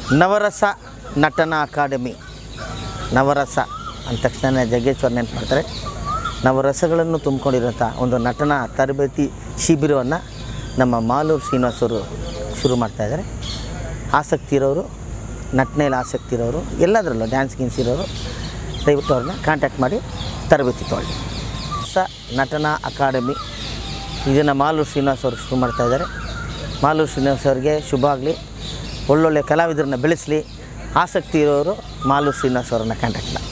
ನವರಸ ನಟನ ಅಕಾಡೆಮಿ ನವರಸ ಅಂದ ತಕ್ಷಣ ಜಗ್ಗೇಶ್ವರ್ ನೆನಪು ಮಾಡ್ತಾರೆ ನವರಸಗಳನ್ನು ತುಂಬಿಕೊಂಡಿರೋಂಥ ಒಂದು ನಟನ ತರಬೇತಿ ಶಿಬಿರವನ್ನು ನಮ್ಮ ಮಾಲೂರು ಶ್ರೀನಿವಾಸ್ ಅವರು ಶುರು ಮಾಡ್ತಾಯಿದ್ದಾರೆ ಆಸಕ್ತಿ ಇರೋರು ನಟನೆಯಲ್ಲಿ ಆಸಕ್ತಿ ಇರೋರು ಎಲ್ಲದರಲ್ಲೂ ಡ್ಯಾನ್ಸ್ ಗಿನ್ಸ್ ಇರೋರು ದಯವಿಟ್ಟು ಅವ್ರನ್ನ ಕಾಂಟ್ಯಾಕ್ಟ್ ಮಾಡಿ ತರಬೇತಿ ತೊಗೊಳ್ಳಿ ಸ ನಟನ ಅಕಾಡೆಮಿ ಇದನ್ನು ಮಾಲೂರು ಶ್ರೀನಿವಾಸ್ ಅವರು ಶುರು ಮಾಡ್ತಾಯಿದ್ದಾರೆ ಮಾಲೂರು ಶ್ರೀನಿವಾಸ್ ಅವರಿಗೆ ಶುಭ ಆಗಲಿ ಒಳ್ಳೊಳ್ಳೆ ಕಲಾವಿದರನ್ನ ಬೆಳೆಸಲಿ ಆಸಕ್ತಿ ಇರೋರು ಮಾಲೂರು ಶ್ರೀನಿವಾಸ್ ಅವರನ್ನ ಕಾಂಟ್ಯಾಕ್ಟ್ ಮಾಡಿ